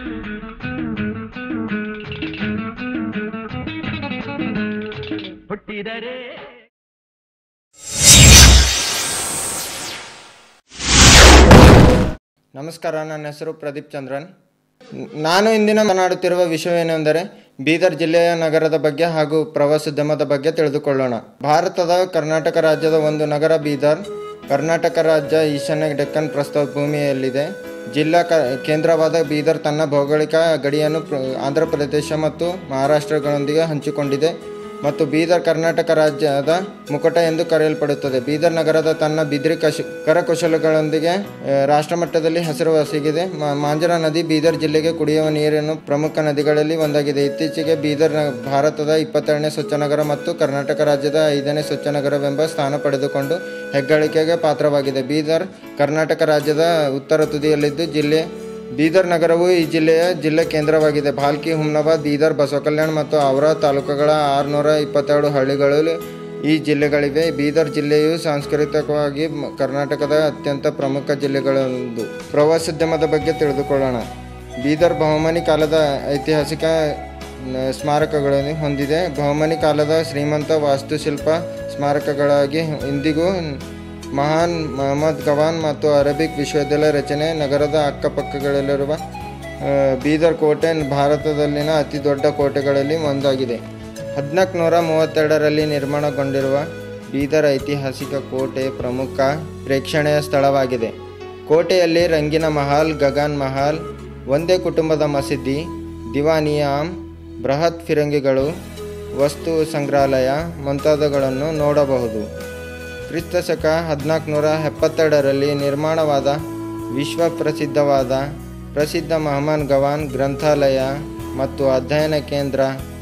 ಹುಟ್ಟಿದರೆ ನಮಸ್ಕಾರ ನನ್ನ ಹೆಸರು ಪ್ರದೀಪ್ ಚಂದ್ರನ್ ನ್- ನಾನು ಇಂದಿನ ಮಾತನಾಡುತ್ತಿರುವ ವಿಷಯವೇನೆಂದರೆ ಬೀದರ್ ಜಿಲ್ಲೆಯ ನಗರದ ಬಗ್ಗೆ ಹಾಗೂ ಪ್ರವಾಸೋದ್ಯಮದ ಬಗ್ಗೆ ತಿಳಿದುಕೊಳ್ಳೋಣ ಭಾರತದ ಕರ್ನಾಟಕ ರಾಜ್ಯದ ಒಂದು ನಗರ ಬೀದರ್ ಕರ್ನಾಟಕ ರಾಜ್ಯ ಈಶಾನ್ಯ ಡೆಕ್ಕನ್ ಪ್ರಸ್ತಾವ ಭೂಮಿಯಲ್ಲಿದೆ ಜಿಲ್ಲಾ ಕ ಕೇಂದ್ರವಾದ ಬೀದರ್ ತನ್ನ ಭೌಗೋಳಿಕ ಗಡಿಯನ್ನು ಪ್ರ- ಆಂಧ್ರ ಪ್ರದೇಶ ಮತ್ತು ಮಹಾರಾಷ್ಟ್ರಗಳೊಂದಿಗೆ ಹಂಚಿಕೊಂಡಿದೆ ಮತ್ತು ಬೀದರ್ ಕರ್ನಾಟಕ ರಾಜ್ಯದ ಮುಕುಟ ಎಂದು ಕರೆಯಲ್ಪಡುತ್ತದೆ ಬೀದರ್ ನಗರದ ತನ್ನ ಬಿದಿರಿ ಕಶ ಕರಕುಶಲಗಳೊಂದಿಗೆ ಆ, ರಾಷ್ಟ್ರಮಟ್ಟದಲ್ಲಿ ಹೆಸರುವಾಸಿಗಿದೆ ಮಾ- ಮಾಂಜರಾ ನದಿ ಬೀದರ್ ಜಿಲ್ಲೆಗೆ ಕುಡಿಯುವ ನೀರಿನ ಪ್ರಮುಖ ನದಿಗಳಲ್ಲಿ ಒಂದಾಗಿದೆ ಇತ್ತೀಚೆಗೆ ಬೀದರ್ ನ- ಭಾರತದ ಇಪ್ಪತ್ತೆರಡನೇ ಸ್ವಚ್ಛ ನಗರ ಮತ್ತು ಕರ್ನಾಟಕ ರಾಜ್ಯದ ಐದನೇ ಸ್ವಚ್ಛ ನಗರವೆಂಬ ಸ್ಥಾನ ಪಡೆದುಕೊಂಡು ಹೆಗ್ಗಳಿಕೆಗೆ ಪಾತ್ರವಾಗಿದೆ ಬೀದರ್ ಕರ್ನಾಟಕ ರಾಜ್ಯದ ಉತ್ತರ ತುದಿಯಲ್ಲಿದ್ದು ಜಿಲ್ಲೆ ಬೀದರ್ ನಗರವು ಈ ಜಿಲ್ಲೆಯ ಜಿಲ್ಲೆ ಕೇಂದ್ರವಾಗಿದೆ ಭಾಲ್ಕಿ ಹುಮ್ನಾಬಾದ್ ಬೀದರ್ ಬಸವಕಲ್ಯಾಣ ಮತ್ತು ಔರಾ ತಾಲೂಕುಗಳ ಆರುನೂರ ಇಪ್ಪತ್ತೆರಡು ಹಳ್ಳಿಗಳು ಈ ಜಿಲ್ಲೆಗಳಿವೆ ಬೀದರ್ ಜಿಲ್ಲೆಯು ಸಾಂಸ್ಕೃತಿಕವಾಗಿ ಮ- ಕರ್ನಾಟಕದ ಅತ್ಯಂತ ಪ್ರಮುಖ ಜಿಲ್ಲೆಗಳೊಂದು ಪ್ರವಾಸೋದ್ಯಮದ ಬಗ್ಗೆ ತಿಳಿದುಕೊಳ್ಳೋಣ ಬೀದರ್ ಬಹುಮನಿ ಕಾಲದ ಐತಿಹಾಸಿಕ ನ- ಸ್ಮಾರಕಗಳನ್ನು ಹೊಂದಿದೆ ಬಹುಮನಿ ಕಾಲದ ಶ್ರೀಮಂತ ವಾಸ್ತುಶಿಲ್ಪ ಸ್ಮಾರಕಗಳಾಗಿ ಇಂದಿಗೂ ಮಹಾನ್ ಮಹಮ್ಮದ್ ಗವಾನ್ ಮತ್ತು ಅರಬಿಕ್ ವಿಶ್ವವಿದ್ಯಾಲಯ ರಚನೆ ನಗರದ ಅಕ್ಕಪಕ್ಕಗಳಲ್ಲಿರುವ ಆ, ಬೀದರ್ ಕೋಟೆ ಭಾರತದಲ್ಲಿನ ಅತಿ ದೊಡ್ಡ ಕೋಟೆಗಳಲ್ಲಿ ಒಂದಾಗಿದೆ ಹದಿನಾಲ್ಕು ನೂರ ಮೂವತ್ತೆರಡರಲ್ಲಿ ನಿರ್ಮಾಣಗೊಂಡಿರುವ ಬೀದರ್ ಐತಿಹಾಸಿಕ ಕೋಟೆ ಪ್ರಮುಖ ಪ್ರೇಕ್ಷಣೀಯ ಸ್ಥಳವಾಗಿದೆ ಕೋಟೆಯಲ್ಲಿ ರಂಗಿನ ಮಹಲ್ ಗಗನ್ ಮಹಲ್ ಒಂದೇ ಕುಟುಂಬದ ಮಸೀದಿ ದಿವಾನಿಯಾಮ್ ಬೃಹತ್ ಫಿರಂಗಿಗಳು ವಸ್ತು ಸಂಗ್ರಹಾಲಯ ಮುಂತಾದವುಗಳನ್ನು ನೋಡಬಹುದು ಕ್ರಿಸ್ತ ಶಕ ಹದಿನಾಲ್ಕು ನೂರ ಎಪ್ಪತ್ತೆರಡರಲ್ಲಿ ನಿರ್ಮಾಣವಾದ ವಿಶ್ವ ಪ್ರಸಿದ್ಧವಾದ ಪ್ರಸಿದ್ಧ ಮಹಮ್ಮನ್ ಗವಾನ್ ಗ್ರಂಥಾಲಯ ಮತ್ತು ಅಧ್ಯಯನ ಕೇಂದ್ರ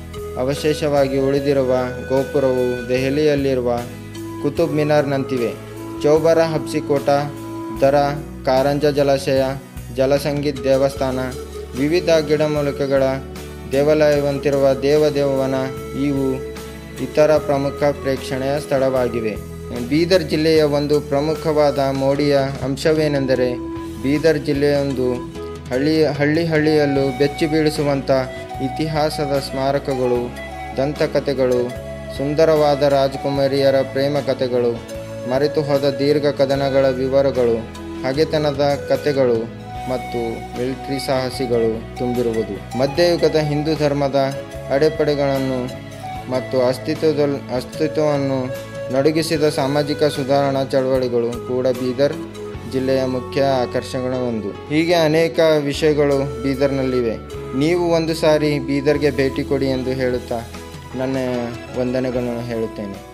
ಅವಶೇಷವಾಗಿ ಉಳಿದಿರುವ ಗೋಪುರವು ದೆಹಲಿಯಲ್ಲಿರುವ ಕುತುಬ್ ಮಿನಾರ್ನಂತಿವೆ ಚೌಬರ ಹಬ್ಸಿಕೋಟ ದರ ಕಾರಂಜ ಜಲಾಶಯ ಜಲಸಂಗೀತ್ ದೇವಸ್ಥಾನ ವಿವಿಧ ಗಿಡಮೂಲಿಕೆಗಳ ದೇವಾಲಯವಂತಿರುವ ದೇವದೇವವನ ಇವು ಇತರ ಪ್ರಮುಖ ಪ್ರೇಕ್ಷಣೀಯ ಸ್ಥಳವಾಗಿವೆ ಬೀದರ್ ಜಿಲ್ಲೆಯ ಒಂದು ಪ್ರಮುಖವಾದ ಮೋಡಿಯ ಅಂಶವೇನೆಂದರೆ ಬೀದರ್ ಜಿಲ್ಲೆಯೊಂದು ಹಳ್ಳಿ ಹಳ್ಳಿ ಹಳ್ಳಿಯಲ್ಲೂ ಬೆಚ್ಚಿ ಬೀಳಿಸುವಂಥ ಇತಿಹಾಸದ ಸ್ಮಾರಕಗಳು ದಂತಕಥೆಗಳು ಸುಂದರವಾದ ರಾಜಕುಮಾರಿಯರ ಪ್ರೇಮ ಕಥೆಗಳು ಮರೆತು ಹೋದ ದೀರ್ಘ ಕದನಗಳ ವಿವರಗಳು ಹಗೆತನದ ಕಥೆಗಳು ಮತ್ತು ಮಿಲಿಟರಿ ಸಾಹಸಿಗಳು ತುಂಬಿರುವುದು ಮಧ್ಯಯುಗದ ಹಿಂದೂ ಧರ್ಮದ ಅಡೆಪಡೆಗಳನ್ನು ಮತ್ತು ಅಸ್ತಿತ್ವದಲ್ಲಿ ಅಸ್ತಿತ್ವವನ್ನು ನಡುಗಿಸಿದ ಸಾಮಾಜಿಕ ಸುಧಾರಣಾ ಚಳವಳಿಗಳು ಕೂಡ ಬೀದರ್ ಜಿಲ್ಲೆಯ ಮುಖ್ಯ ಆಕರ್ಷಣೆಗಳ ಒಂದು ಹೀಗೆ ಅನೇಕ ವಿಷಯಗಳು ಬೀದರ್ನಲ್ಲಿವೆ ನೀವು ಒಂದು ಸಾರಿ ಬೀದರ್ಗೆ ಭೇಟಿ ಕೊಡಿ ಎಂದು ಹೇಳುತ್ತಾ ನನ್ನ ವಂದನೆಗಳನ್ನು ಹೇಳುತ್ತೇನೆ